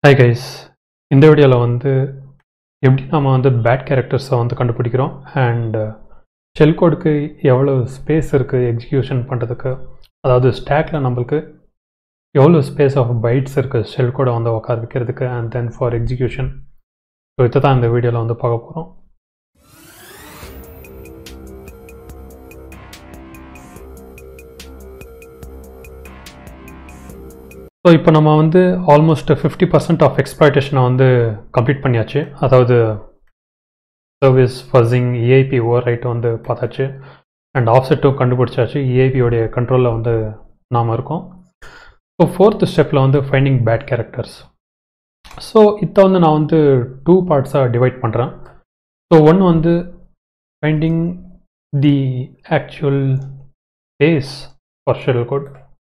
hi guys இந்த வீடியோவில் வந்து எப்படி நம்ம வந்து பேட் கேரக்டர்ஸை வந்து கண்டுபிடிக்கிறோம் அண்ட் ஷெல் கோடுக்கு எவ்வளோ ஸ்பேஸ் இருக்குது எக்ஸிக்யூஷன் பண்ணுறதுக்கு அதாவது ஸ்டாக்கில் நம்மளுக்கு எவ்வளோ ஸ்பேஸ் ஆஃப் பைட்ஸ் இருக்குது ஷெல் கோடை வந்து உட்கார வைக்கிறதுக்கு and then for execution so இதை தான் இந்த வீடியோவில் வந்து பார்க்க போகிறோம் ஸோ இப்போ நம்ம வந்து ஆல்மோஸ்ட் ஃபிஃப்டி பர்சன்ட் ஆஃப் எக்ஸ்ப்ளாய்டேஷனை வந்து கம்ப்ளீட் பண்ணியாச்சு அதாவது service fuzzing EIP overwrite வந்து பார்த்தாச்சு அண்ட் ஆஃப்செட்டும் கண்டுபிடிச்சாச்சு இஐபியோடைய கண்ட்ரோலில் வந்து நாம் இருக்கோம் ஸோ ஃபோர்த் ஸ்டெப்பில் வந்து ஃபைண்டிங் பேட் கேரக்டர்ஸ் ஸோ இதை வந்து நான் வந்து டூ பார்ட்ஸாக டிவைட் பண்ணுறேன் ஸோ ஒன்று வந்து finding the actual space for shell code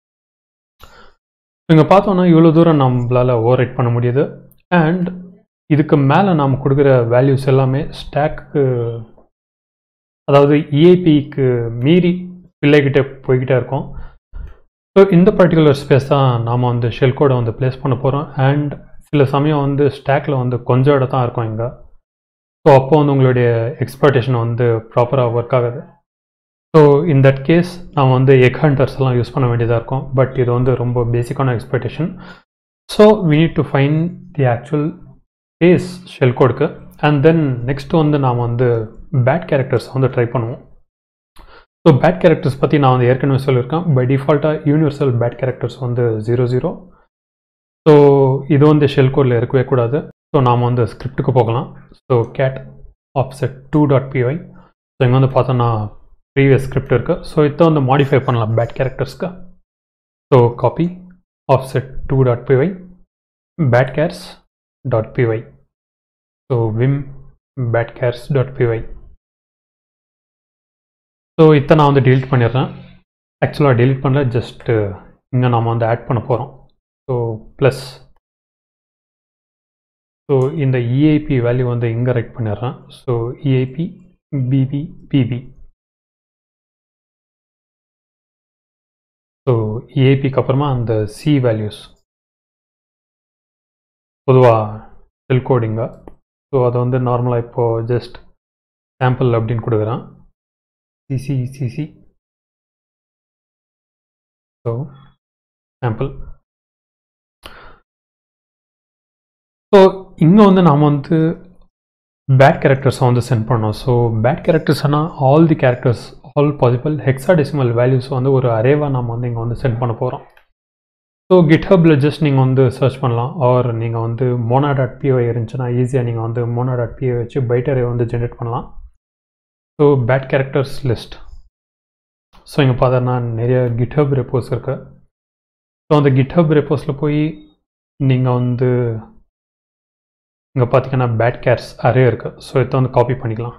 இங்கே பார்த்தோன்னா இவ்வளோ தூரம் நம்மளால் ஓவர் ரைட் பண்ண முடியுது அண்ட் இதுக்கு மேலே நாம் கொடுக்குற வேல்யூஸ் எல்லாமே ஸ்டாக்கு அதாவது இஏபிக்கு மீறி பிள்ளைகிட்டே போய்கிட்டே இருக்கோம் ஸோ இந்த பர்டிகுலர் ஸ்பேஸ் தான் நாம் வந்து ஷெல் கோடை வந்து ப்ளேஸ் பண்ண போகிறோம் அண்ட் சில சமயம் வந்து ஸ்டாக்கில் வந்து கொஞ்சம் இடம் தான் இருக்கும் இங்கே ஸோ அப்போ வந்து உங்களுடைய எக்ஸ்பர்டேஷன் வந்து ப்ராப்பராக ஒர்க் ஆகுது ஸோ இன் தட் கேஸ் நான் வந்து எக் ஹண்டர்ஸ் எல்லாம் யூஸ் பண்ண வேண்டியதாக இருக்கும் பட் இது வந்து ரொம்ப பேசிக்கான expectation so we need to find the actual space shell கோடுக்கு அண்ட் தென் நெக்ஸ்ட் வந்து நாம் வந்து பேட் கேரக்டர்ஸ் வந்து ட்ரை பண்ணுவோம் ஸோ பேட் கேரக்டர்ஸ் பற்றி நான் வந்து ஏற்கனவே சொல்லியிருக்கேன் பை டிஃபால்ட்டாக யூனிவர்சல் பேட் கேரக்டர்ஸ் வந்து ஜீரோ ஜீரோ ஸோ இது வந்து ஷெல் கோடில் இருக்கவே கூடாது ஸோ நாம் வந்து ஸ்கிரிப்டுக்கு போகலாம் so cat offset two dot BY so இங்கே வந்து பார்த்தோன்னா ப்ரீவியஸ் ஸ்கிரிப்ட் இருக்குது ஸோ இதை வந்து மாடிஃபை பண்ணலாம் பேட் கேரக்டர்ஸ்க்கு so copy offset two dot PY bad chars dot BY so vim bad chars dot BY so இதை நான் வந்து டெலிட் பண்ணிடுறேன் ஆக்சுவலாக டெலிட் பண்ணல ஜஸ்ட்டு இங்கே நாம் வந்து ஆட் பண்ண போகிறோம் ஸோ ப்ளஸ் ஸோ இந்த இஐபி வேல்யூ வந்து இங்கே ரைட் பண்ணிடுறேன் so EIP BB BB so ஏபிக்கு அப்புறமா அந்த சி வேல்யூஸ் பொதுவாக செல் கோடிங்க ஸோ அதை வந்து நார்மலாக இப்போது ஜஸ்ட் சாம்பிள் அப்படின்னு கொடுக்குறேன் CC CC so sample so இங்கே வந்து நாம் வந்து பேட் கேரக்டர்ஸை வந்து சென்ட் பண்ணோம் ஸோ பேட் கேரக்டர்ஸ்னால் all the characters all possible hexadecimal values வந்து ஒரு அரேவாக நம்ம வந்து இங்கே வந்து சென்ட் பண்ண போகிறோம் ஸோ கிட்ஹப்பில் ஜஸ்ட் நீங்கள் வந்து சர்ச் பண்ணலாம் ஆர் நீங்கள் வந்து மோனா டாட் பிஓ இருந்துச்சுன்னா ஈஸியாக நீங்கள் வந்து மோனா டாட் பிஓ வச்சு பைட் அரே வந்து ஜென்ரேட் பண்ணலாம் so bad characters list so இங்கே பார்த்தோன்னா நிறைய கிட்ஹப் ரெப்போஸ் இருக்குது ஸோ அந்த கிட்ஹப் ரெப்போஸில் போய் நீங்கள் வந்து இங்கே பார்த்தீங்கன்னா பேட் கேர்ஸ் அரே இருக்குது ஸோ இதை வந்து காப்பி பண்ணிக்கலாம்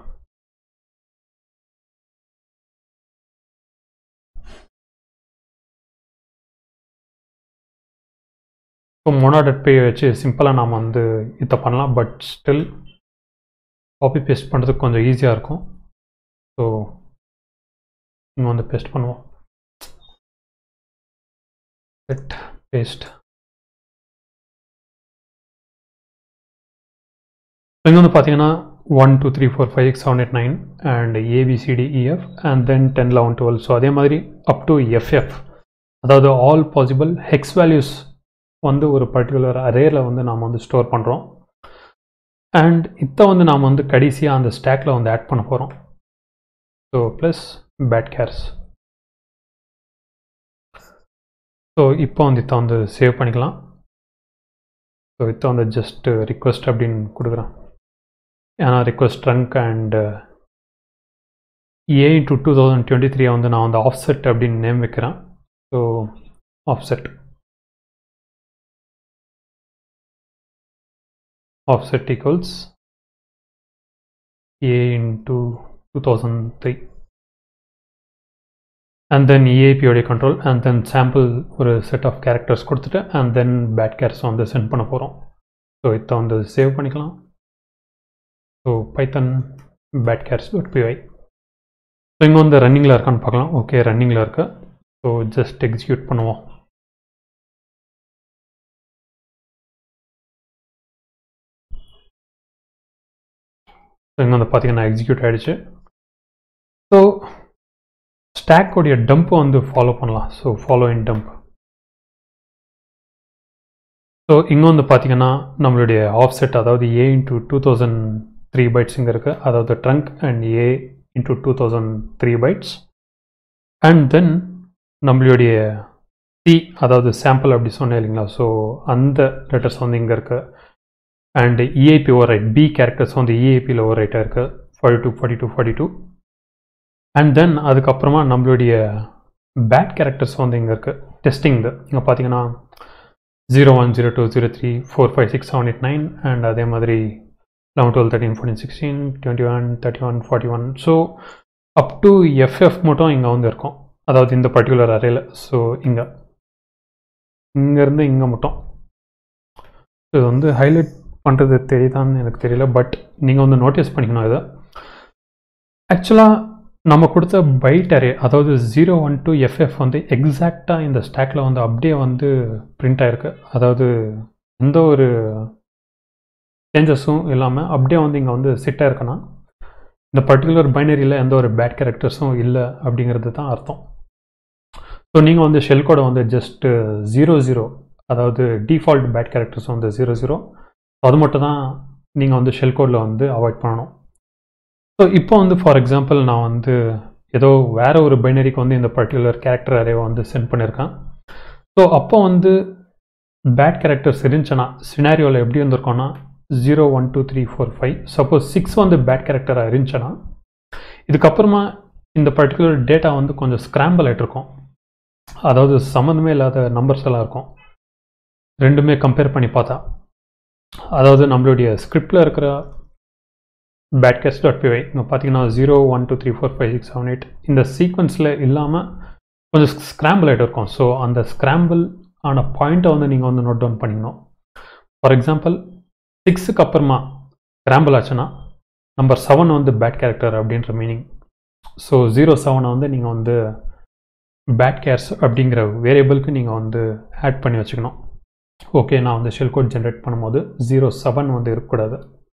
ஸோ மொனாடட் பே வச்சு சிம்பிளாக நாம் வந்து இதை பண்ணலாம் பட் ஸ்டில் காப்பி பேஸ்ட் பண்ணுறதுக்கு கொஞ்சம் ஈஸியாக இருக்கும் ஸோ இங்கே வந்து பேஸ்ட் பண்ணுவோம் செட் பேஸ்ட் இங்கே வந்து பார்த்தீங்கன்னா one two three four five six seven eight nine and ABCD EF and then ten eleven twelve so அதே மாதிரி அப் டு எஃப்எஃப் அதாவது ஆல் பாசிபிள் ஹெக்ஸ் வேல்யூஸ் வந்து ஒரு பர்டிகுலர் அரேயில் வந்து நாம் வந்து ஸ்டோர் பண்ணுறோம் அண்ட் இதை வந்து நாம் வந்து கடைசியாக அந்த ஸ்டாக்கில் வந்து ஆட் பண்ண போகிறோம் so plus bad chars so இப்போ வந்து இதை வந்து சேவ் பண்ணிக்கலாம் ஸோ இதை வந்து ஜஸ்ட் ரிக்வெஸ்ட் அப்படின்னு கொடுக்குறேன் ஏன்னா request trunk and A to two thousand twenty three வந்து நான் வந்து ஆஃப்செட் அப்படின்னு நேம் வைக்கிறேன் so offset offset equals a into 2003 and then EAP உடைய control and then sample ஒரு set of characters கொடுத்துட்டு and then bad cares வந்து send பண்ண போகிறோம் ஸோ இதை வந்து சேவ் பண்ணிக்கலாம் so python bad chars dot BY so இங்கே வந்து ரன்னிங்கில் இருக்கான்னு பார்க்கலாம் ஓகே ரன்னிங்கில் இருக்கு ஸோ ஜஸ்ட் எக்ஸிக்யூட் பண்ணுவோம் ஸோ இங்கே வந்து பார்த்தீங்கன்னா எக்ஸிக்யூட் ஆகிடுச்சு ஸோ ஸ்டாக்கோடைய டம்பை வந்து ஃபாலோ பண்ணலாம் so follow in dump so இங்கே வந்து பார்த்தீங்கன்னா நம்மளுடைய ஆஃப்செட் அதாவது A into two thousand three bytes இங்கே இருக்குது அதாவது trunk and A into two thousand three bytes and then நம்மளுடைய சி அதாவது சாம்பிள் அப்படி சொன்னேன் இல்லைங்களா ஸோ அந்த லெட்டர்ஸ் வந்து இங்கே இருக்குது and EIP overwrite B characters வந்து இஏபியில் ஓவர் ரைட்டாக இருக்குது forty two forty two forty two and then அதுக்கப்புறமா நம்மளுடைய பேட் கேரக்டர்ஸ் வந்து இங்கே இருக்குது டெஸ்டிங் இங்கே பார்த்தீங்கன்னா zero one zero two zero three four five six seven eight nine and அதே மாதிரி eleven twelve thirteen fourteen sixteen twenty one thirty one forty one so up to FF மட்டும் இங்கே வந்து இருக்கும் அதாவது இந்த பர்டிகுலர் அறையில் ஸோ இங்கே இங்கேருந்து இங்கே மட்டும் இது வந்து ஹைலைட் பண்ணுறது தெரியுதான்னு எனக்கு தெரியல பட் நீங்கள் வந்து நோட்டீஸ் பண்ணிக்கணும் இதை ஆக்சுவலாக நம்ம கொடுத்த பைட் அரே அதாவது ஜீரோ ஒன் டூ எஃப்எஃப் வந்து எக்ஸாக்டாக இந்த ஸ்டாக்கில் வந்து அப்படியே வந்து பிரிண்ட் ஆகிருக்கு அதாவது எந்த ஒரு சேஞ்சஸும் இல்லாமல் அப்படியே வந்து இங்கே வந்து சிட்டாக இருக்குன்னா இந்த பர்டிகுலர் பைனரியில் எந்த ஒரு பேட் கேரக்டர்ஸும் இல்லை அப்படிங்கிறது தான் அர்த்தம் ஸோ நீங்கள் வந்து ஷெல் கோடை வந்து ஜஸ்ட்டு ஜீரோ ஜீரோ அதாவது டிஃபால்ட் பேட் கேரக்டர்ஸ் வந்து ஜீரோ ஜீரோ அது மட்டும் தான் நீங்கள் வந்து ஷெல் கோடில் வந்து அவாய்ட் பண்ணணும் ஸோ இப்போ வந்து ஃபார் எக்ஸாம்பிள் நான் வந்து ஏதோ வேற ஒரு பைனரிக்கு வந்து இந்த பர்டிகுலர் கேரக்டர் அரேவை வந்து சென்ட் பண்ணியிருக்கேன் ஸோ அப்போ வந்து பேட் கேரக்டர்ஸ் இருந்துச்சுன்னா சினாரியோவில் எப்படி வந்திருக்கோன்னா zero one two three four five suppose six வந்து பேட் கேரக்டராக இருந்துச்சுன்னா இதுக்கப்புறமா இந்த பர்டிகுலர் டேட்டா வந்து கொஞ்சம் ஸ்க்ராம்பிள் ஆகிட்டு இருக்கும் அதாவது சம்மந்தமே இல்லாத நம்பர்ஸ் எல்லாம் இருக்கும் ரெண்டுமே கம்பேர் பண்ணி பார்த்தா அதாவது நம்மளுடைய ஸ்கிரிப்டில் இருக்கிற பேட்கேஸ் டாட் பிவை இங்கே பார்த்தீங்கன்னா zero one two three four five six seven eight இந்த சீக்வன்ஸில் இல்லாமல் கொஞ்சம் ஸ்க்ராம்பிள் ஆகிட்டு இருக்கும் ஸோ அந்த ஸ்க்ராம்பிள் ஆன பாயிண்ட்டை வந்து நீங்கள் வந்து நோட் டவுன் பண்ணிக்கணும் ஃபார் எக்ஸாம்பிள் சிக்ஸுக்கு அப்புறமா ஸ்க்ராம்பிள் ஆச்சுன்னா நம்பர் செவன் வந்து பேட் கேரக்டர் அப்படின்ற மீனிங் ஸோ ஜீரோ செவனை வந்து நீங்கள் வந்து பேட் கேர்ஸ் அப்படிங்கிற வேரியபிளுக்கு நீங்கள் வந்து ஆட் பண்ணி வச்சுக்கணும் ஓகே நான் வந்து ஷெல் கோட் ஜென்ரேட் பண்ணும்போது ஜீரோ செவன் வந்து இருக்கக்கூடாது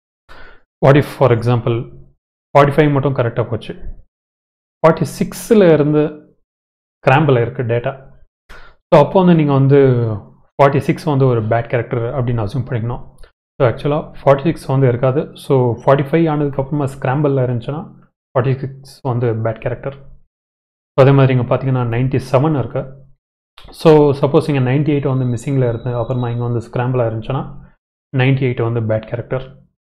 what if for example forty five மட்டும் கரெக்டாக போச்சு ஃபார்ட்டி சிக்ஸில் இருந்து கிராம்பில் இருக்குது டேட்டா ஸோ அப்போ வந்து நீங்கள் வந்து ஃபார்ட்டி சிக்ஸ் வந்து ஒரு பேட் கேரக்டர் அப்படின்னு அசூம் பண்ணிக்கணும் ஸோ ஆக்சுவலாக ஃபார்ட்டி சிக்ஸ் வந்து இருக்காது ஸோ ஃபார்ட்டி ஃபைவ் ஆனதுக்கப்புறமா ஸ்க்ராம்பிளில் இருந்துச்சுன்னா ஃபார்ட்டி சிக்ஸ் வந்து பேட் கேரக்டர் ஸோ அதே மாதிரி இங்கே பார்த்தீங்கன்னா நைன்ட்டி செவன் இருக்குது ஸோ சப்போஸ் இங்கே நைன்ட்டி எயிட் வந்து மிஸ்ஸிங்கில் இருந்து அப்புறமா இங்கே வந்து ஸ்க்ராம்பிளாக இருந்துச்சுன்னா நைன்ட்டி எயிட் வந்து பேட் கேரக்டர்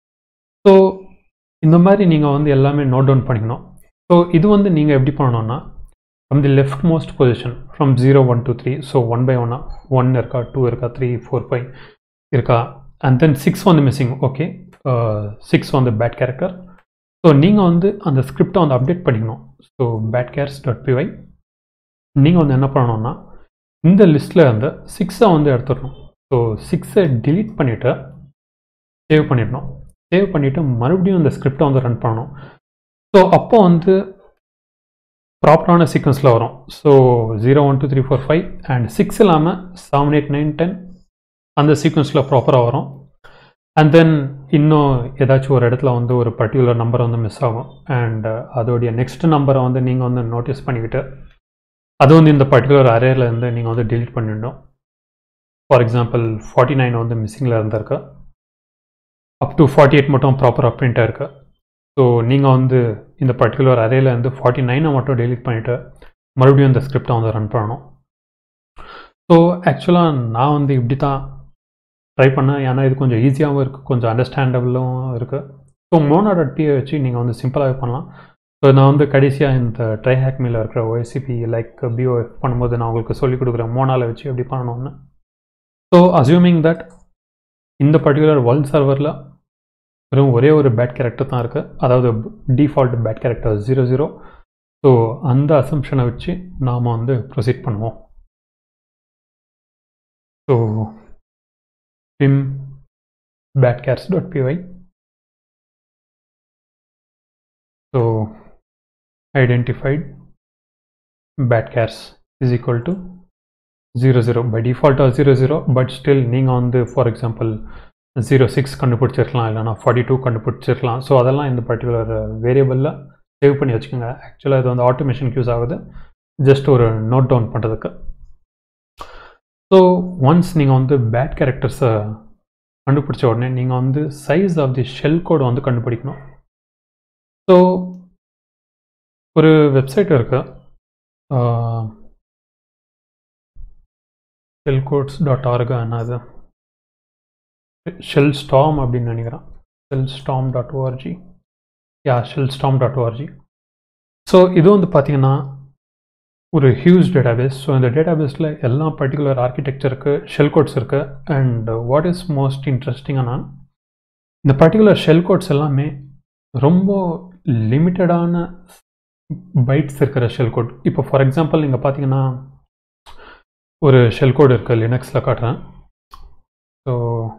ஸோ இந்த மாதிரி நீங்கள் வந்து எல்லாமே நோட் டவுன் பண்ணிக்கணும் ஸோ இது வந்து நீங்கள் எப்படி பண்ணணும்னா from the leftmost position from zero one two three so one by ஒன்னா ஒன் இருக்கா டூ இருக்கா த்ரீ ஃபோர் ஃபைவ் இருக்கா அண்ட் தென் சிக்ஸ் வந்து மிஸ்ஸிங் ஓகே சிக்ஸ் வந்து பேட் கேரக்டர் ஸோ நீங்கள் வந்து அந்த ஸ்கிரிப்டை வந்து அப்டேட் பண்ணிக்கணும் so bad chars dot PY நீங்கள் வந்து என்ன பண்ணணும்னா இந்த லிஸ்ட்டில் இருந்து சிக்ஸை வந்து எடுத்துடணும் ஸோ சிக்ஸை டிலீட் பண்ணிவிட்டு சேவ் பண்ணிடணும் சேவ் பண்ணிவிட்டு மறுபடியும் இந்த ஸ்கிரிப்டை வந்து ரன் பண்ணணும் ஸோ அப்போ வந்து ப்ராப்பரான சீக்வன்ஸில் வரும் so zero one two three four five and six இல்லாமல் செவன் எயிட் நைன் டென் அந்த சீக்வன்ஸில் ப்ராப்பராக வரும் அண்ட் தென் இன்னும் ஏதாச்சும் ஒரு இடத்துல வந்து ஒரு பர்டிகுலர் நம்பர் வந்து மிஸ் ஆகும் அண்ட் அதோடைய நெக்ஸ்ட் நம்பரை வந்து நீங்கள் வந்து நோட்டீஸ் பண்ணிக்கிட்டு அது வந்து இந்த பர்டிகுலர் அரேல இருந்து நீங்கள் வந்து டிலீட் பண்ணிடணும் ஃபார் எக்ஸாம்பிள் ஃபார்ட்டி நைன் வந்து மிஸ்ஸிங்கில் இருந்திருக்கு அப் டு ஃபார்ட்டி எயிட் மட்டும் ப்ராப்பராக பிரிண்ட் ஆயிருக்கு ஸோ நீங்கள் வந்து இந்த பர்டிகுலர் அரேல இருந்து ஃபார்ட்டி நைனை மட்டும் டெலிட் பண்ணிவிட்டு மறுபடியும் இந்த ஸ்கிரிப்டை வந்து ரன் பண்ணணும் ஸோ ஆக்சுவலாக நான் வந்து இப்படி தான் ட்ரை பண்ணேன் ஏன்னா இது கொஞ்சம் ஈஸியாகவும் இருக்குது கொஞ்சம் அண்டர்ஸ்டாண்டபிளும் இருக்குது ஸோ மோனா டாட் பியை வச்சு நீங்கள் வந்து சிம்பிளாகவே பண்ணலாம் ஸோ நான் வந்து கடைசியாக இந்த ட்ரை ஹேக் மீல இருக்கிற ஓஎஸ்சிபி லைக் பிஓஎஃப் பண்ணும்போது நான் உங்களுக்கு சொல்லிக் கொடுக்குறேன் மோனாவில் வச்சு எப்படி பண்ணணும்னு ஸோ அசியூமிங் தட் இந்த பர்டிகுலர் வேர்ல்ட் சர்வரில் வெறும் ஒரே ஒரு பேட் கேரக்டர் தான் இருக்குது அதாவது default bad character zero zero so அந்த அசம்ஷனை வச்சு நாம் வந்து ப்ரொசீட் பண்ணுவோம் so pim badcats.py so identified badcats is equal to 0 0 by default or 0 0 but still நீங்கள் வந்து ஃபார் எக்ஸாம்பிள் ஜீரோ சிக்ஸ் கண்டுபிடிச்சிருக்கலாம் இல்லைனா ஃபார்ட்டி டூ கண்டுபிடிச்சிருக்கலாம் ஸோ அதெல்லாம் இந்த பர்டிகுலர் வேரியபிளில் சேவ் பண்ணி வச்சுக்கோங்க ஆக்சுவலாக இது வந்து ஆட்டோமேஷனுக்கு யூஸ் ஆகுது ஜஸ்ட் ஒரு நோட் டவுன் பண்ணுறதுக்கு ஸோ ஒன்ஸ் நீங்கள் வந்து பேட் கேரக்டர்ஸை கண்டுபிடிச்ச உடனே நீங்கள் வந்து சைஸ் ஆஃப் தி ஷெல் கோடை வந்து கண்டுபிடிக்கணும் ஸோ ஒரு வெப்சைட் இருக்கு ஷெல் கோட்ஸ் டாட் ஆர்க் என்னது ஷெல் ஸ்டாம் அப்படின்னு நினைக்கிறேன் shell storm dot ORG yeah shell storm dot ORG so இது வந்து பார்த்தீங்கன்னா ஒரு ஹியூஜ் டேட்டாபேஸ் ஸோ இந்த டேட்டாபேஸில் எல்லா பர்டிகுலர் ஆர்கிடெக்சருக்கு ஷெல் கோட்ஸ் இருக்குது அண்ட் வாட் இஸ் மோஸ்ட் இன்ட்ரெஸ்டிங்கானா இந்த பர்டிகுலர் ஷெல் கோட்ஸ் எல்லாமே ரொம்ப லிமிட்டடான பைட்ஸ் இருக்கிற ஷெல் கோட் இப்போ ஃபார் எக்ஸாம்பிள் நீங்கள் பார்த்தீங்கன்னா ஒரு ஷெல் கோட் இருக்குது லினக்ஸில் காட்டுறேன் ஸோ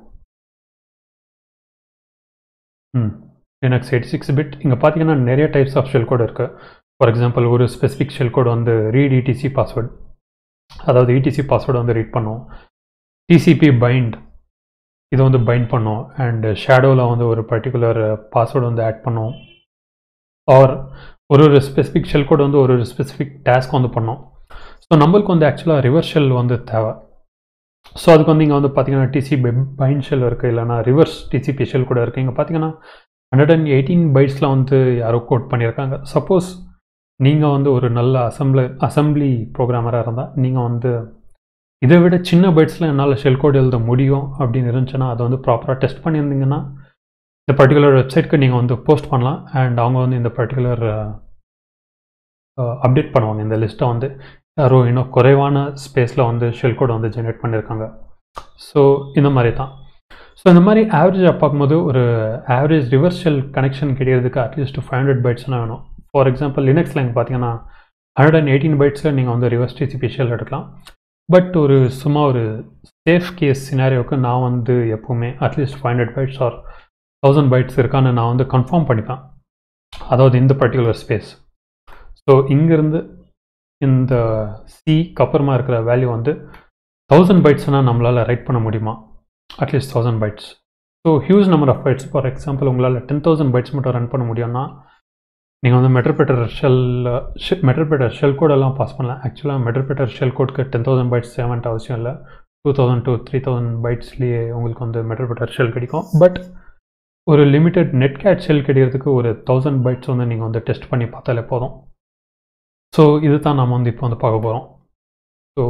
ம் லினக்ஸ் எயிட்டி சிக்ஸ் பிட் இங்கே பார்த்தீங்கன்னா நிறைய டைப்ஸ் ஆஃப் ஷெல் கோட் இருக்குது ஃபார் எக்ஸாம்பிள் ஒரு ஸ்பெசிஃபிக் ஷெல் கோட் வந்து ரீட் இடிசி பாஸ்வேர்ட் அதாவது இடிசி பாஸ்வேர்டு வந்து ரீட் பண்ணும் டிசிபி பைண்ட் இது வந்து பைண்ட் பண்ணும் அண்ட் ஷேடோவில் வந்து ஒரு பர்டிகுலர் பாஸ்வேர்டு வந்து ஆட் பண்ணும் ஆர் ஒரு ஒரு ஸ்பெசிஃபிக் ஷெல் கோட் வந்து ஒரு ஒரு ஸ்பெசிஃபிக் டாஸ்க் வந்து பண்ணோம் ஸோ நம்மளுக்கு வந்து ஆக்சுவலாக ரிவர்ஸ் ஷெல் வந்து தேவை ஸோ அதுக்கு வந்து இங்கே வந்து பார்த்தீங்கன்னா டிசிபி பைண்ட் ஷெல் இருக்குது இல்லைனா ரிவர்ஸ் டிசிபி ஷெல் கூட இருக்குது இங்கே பார்த்தீங்கன்னா ஹண்ட்ரட் அண்ட் எயிட்டீன் பைட்ஸில் வந்து யாரோ கோட் பண்ணியிருக்காங்க சப்போஸ் நீங்கள் வந்து ஒரு நல்ல அசம்பிளி அசம்பிளி ப்ரோக்ராமராக இருந்தால் நீங்கள் வந்து இதை விட சின்ன பைட்ஸில் என்னால் ஷெல் கோட் எழுத முடியும் அப்படின்னு இருந்துச்சுன்னா அதை வந்து ப்ராப்பராக டெஸ்ட் பண்ணியிருந்தீங்கன்னா இந்த பர்டிகுலர் வெப்சைட்க்கு நீங்கள் வந்து போஸ்ட் பண்ணலாம் அண்ட் அவங்க வந்து இந்த பர்டிகுலர் அப்டேட் பண்ணுவாங்க இந்த லிஸ்ட்டை வந்து யாரோ இன்னும் குறைவான ஸ்பேஸில் வந்து ஷெல் கோட் வந்து ஜென்ரேட் பண்ணியிருக்காங்க ஸோ இந்த மாதிரி தான் ஸோ இந்த மாதிரி ஆவரேஜாக பார்க்கும்போது ஒரு ஆவரேஜ் ரிவர்ஸ் ஷெல் கனெக்ஷன் கிடைக்கிறதுக்கு அட்லீஸ்ட் ஃபைவ் ஹண்ட்ரட் பைட்ஸ்னால் வேணும் ஃபார் எக்ஸாம்பிள் லினக்ஸில் இங்கே பார்த்தீங்கன்னா ஹண்ட்ரட் அண்ட் எயிட்டீன் பைட்ஸில் நீங்கள் வந்து ரிவர்ஸ் டிசிபி ஷெல் எடுக்கலாம் பட் ஒரு சும்மா ஒரு சேஃப் கேஸ் சினாரியோவுக்கு நான் வந்து எப்போவுமே at least five hundred bytes or thousand bytes இருக்கான்னு நான் வந்து கன்ஃபார்ம் பண்ணிப்பேன் அதாவது இந்த பர்டிகுலர் ஸ்பேஸ் ஸோ இங்கேருந்து இந்த சிக்கு அப்புறமா இருக்கிற வேல்யூ வந்து தௌசண்ட் பைட்ஸ்னால் நம்மளால் ரைட் பண்ண முடியுமா at least thousand bytes so huge number of bytes for example உங்களால் டென் தௌசண்ட் பைட்ஸ் மட்டும் ரன் பண்ண முடியும்னா நீங்கள் வந்து மெட்ரோபேட்டர் ஷெல் மெட்ரோபேட்டர் ஷெல் கோடெல்லாம் பாஸ் பண்ணலாம் ஆக்சுவலாக மெட்ரோபேட்டர் ஷெல் கோட்க்கு டென் தௌசண்ட் பைட்ஸ் சேவன்ட் அவசியம் இல்லை two thousand two three thousand பைட்ஸ்லேயே உங்களுக்கு வந்து மெட்ரோபேட்டர் ஷெல் கிடைக்கும் பட் ஒரு லிமிட்டட் நெட் கேட் ஷெல் கிடைக்கிறதுக்கு ஒரு தௌசண்ட் பைட்ஸ் வந்து நீங்கள் வந்து டெஸ்ட் பண்ணி பார்த்தாலே போதும் ஸோ இது தான் நம்ம வந்து இப்போ வந்து பார்க்க போகிறோம் ஸோ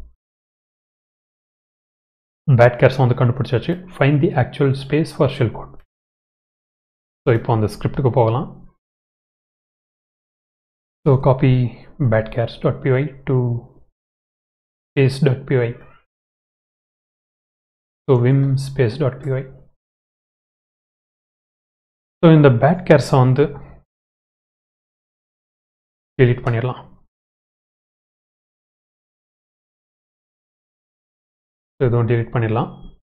பேட் கேர்ஸ் வந்து கண்டுபிடிச்சாச்சு find the actual space for shell code so இப்போ அந்த ஸ்கிரிப்டுக்கு போகலாம் so copy bad chars dot py to space dot BY so vim space dot BY so இந்த பேட் கேர்ஸை வந்து டெலீட் பண்ணிடலாம் இதுவும் டெலீட் பண்ணிடலாம்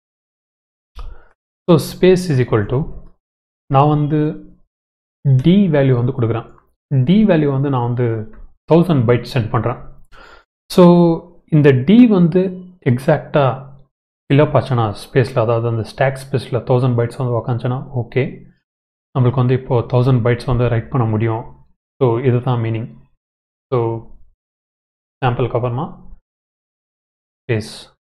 so space is equal to நான் வந்து டி வேல்யூ வந்து கொடுக்குறேன் டி வேல்யூ வந்து நான் வந்து தௌசண்ட் பைட் சென்ட் பண்ணுறேன் ஸோ இந்த டி வந்து எக்ஸாக்டாக ஃபில்லப் ஆச்சுன்னா ஸ்பேஸில் அதாவது அந்த ஸ்டாக் ஸ்பேஸில் தௌசண்ட் பைட்ஸ் வந்து உக்காந்துச்சுன்னா ஓகே நம்மளுக்கு வந்து இப்போது தௌசண்ட் பைட்ஸ் வந்து ரைட் பண்ண முடியும் ஸோ இதுதான் மீனிங் ஸோ சாம்பிளுக்கு அப்புறமா ஸ்பேஸ்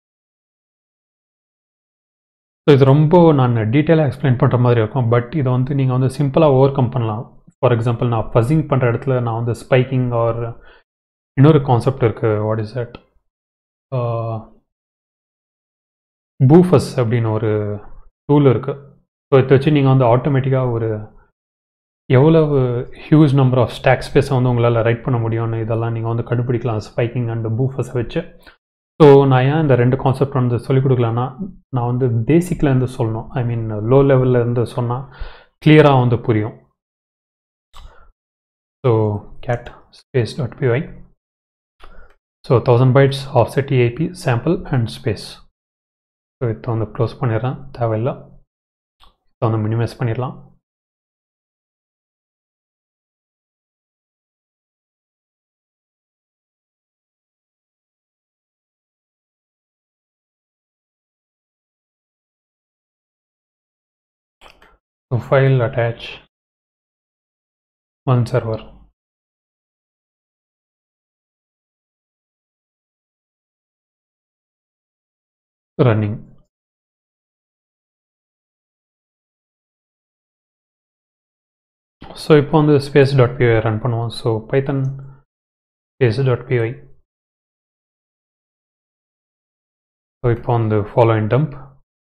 ஸோ இது ரொம்ப நான் டீட்டெயிலாக எக்ஸ்பிளைன் பண்ணுற மாதிரி இருக்கும் பட் இதை வந்து நீங்கள் வந்து சிம்பிளாக ஓவர் கம் பண்ணலாம் ஃபார் எக்ஸாம்பிள் நான் ஃபஸிங் பண்ணுற இடத்துல நான் வந்து ஸ்பைக்கிங் ஆர் இன்னொரு கான்செப்ட் இருக்குது வாட் இஸ் தட் பூஃபஸ் அப்படின்னு ஒரு டூல் இருக்குது ஸோ இதை வச்சு நீங்கள் வந்து ஆட்டோமேட்டிக்காக ஒரு எவ்வளவு ஹியூஜ் நம்பர் ஆஃப் ஸ்டாக் ஸ்பேஸை வந்து உங்களால் ரைட் பண்ண முடியும்னு இதெல்லாம் நீங்கள் வந்து கண்டுபிடிக்கலாம் ஸ்பைக்கிங் அண்ட் பூஃபஸை வச்சு ஸோ நான் ஏன் இந்த ரெண்டு கான்செப்ட் வந்து சொல்லிக் கொடுக்கலன்னா நான் வந்து பேசிக்லேருந்து சொல்லணும் ஐ மீன் லோ லெவலில் இருந்து சொன்னால் கிளியராக வந்து புரியும் so cat space dot BY so thousand bytes of set AB sample and space so இதை வந்து க்ளோஸ் பண்ணிடுறேன் தேவையில்லை இதை வந்து மினிமைஸ் பண்ணிடலாம் so file attach on server running so இப்போ வந்து ஸ்பேஸ் டாட் பிஐ ரன் பண்ணுவோம் so python space dot py so இப்போ வந்து following dump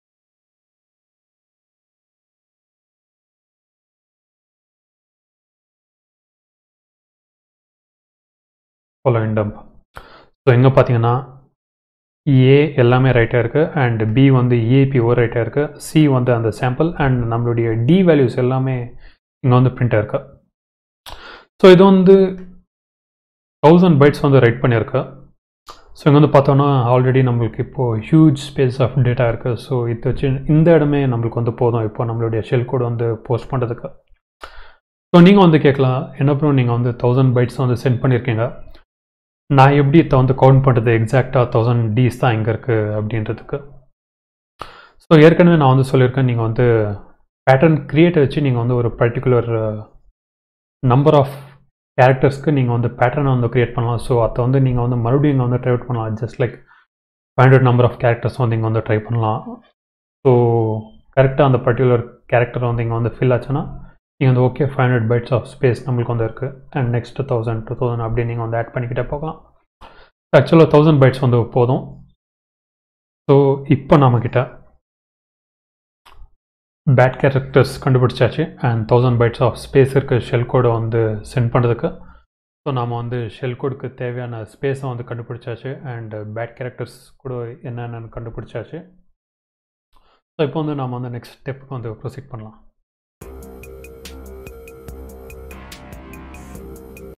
following dump so எங்கே பார்த்தீங்கன்னா ஏ எல்லாமே ரைட்டாக இருக்குது அண்ட் பி வந்து ஏபி ஓ ரைட்டாக இருக்குது சி வந்து அந்த சாம்பிள் அண்ட் நம்மளுடைய டி வேல்யூஸ் எல்லாமே இங்கே வந்து பிரிண்டாக இருக்கு ஸோ இது வந்து தௌசண்ட் பைட்ஸ் வந்து ரைட் பண்ணியிருக்கு ஸோ இங்கே வந்து பார்த்தோன்னா ஆல்ரெடி நம்மளுக்கு இப்போது ஹியூஜ் ஸ்பேஸ் ஆஃப் டேட்டா இருக்குது ஸோ இது வச்சு இந்த இடமே நம்மளுக்கு வந்து போதும் இப்போ நம்மளுடைய ஷெல் கோட் வந்து போஸ்ட் பண்ணுறதுக்கு ஸோ நீங்கள் வந்து கேட்கலாம் என்ன ப்ரோ நீங்கள் வந்து தௌசண்ட் பைட்ஸ் வந்து சென்ட் பண்ணியிருக்கீங்க நான் எப்படி இதை வந்து கவுண்ட் பண்ணுறது எக்ஸாக்டாக தௌசண்ட் டீஸ் தான் எங்கே இருக்குது அப்படின்றதுக்கு ஸோ ஏற்கனவே நான் வந்து சொல்லியிருக்கேன் நீங்கள் வந்து பேட்டர்ன் க்ரியேட்டை வச்சு நீங்கள் வந்து ஒரு பர்டிகுலர் நம்பர் ஆஃப் கேரக்டர்ஸ்க்கு நீங்கள் வந்து பேட்டர்னை வந்து க்ரியேட் பண்ணலாம் ஸோ அதை வந்து நீங்கள் வந்து மறுபடியும் இங்கே வந்து ட்ரை அவுட் பண்ணலாம் just like five hundred number of characters வந்து இங்கே வந்து ட்ரை பண்ணலாம் ஸோ கரெக்டாக அந்த பர்டிகுலர் கேரக்டர் வந்து இங்கே வந்து ஃபில் ஆச்சுன்னா நீங்கள் வந்து okay five hundred bytes of space நம்மளுக்கு வந்து இருக்குது and next thousand two thousand அப்படி நீங்கள் வந்து ஆட் பண்ணிக்கிட்டே போகலாம் ஆக்சுவலாக தௌசண்ட் பைட்ஸ் வந்து போதும் ஸோ இப்போ நம்மக்கிட்ட பேட் கேரக்டர்ஸ் கண்டுபிடிச்சாச்சு and thousand bytes of space இருக்க ஷெல் கோடை வந்து சென்ட் பண்ணுறதுக்கு ஸோ நாம் வந்து ஷெல் கோடுக்கு தேவையான ஸ்பேஸை வந்து கண்டுபிடிச்சாச்சு அண்ட் பேட் கேரக்டர்ஸ் கூட என்னென்னு கண்டுபிடிச்சாச்சு ஸோ இப்போ வந்து நாம் வந்து நெக்ஸ்ட் ஸ்டெப்புக்கு வந்து ப்ரொசீட் பண்ணலாம்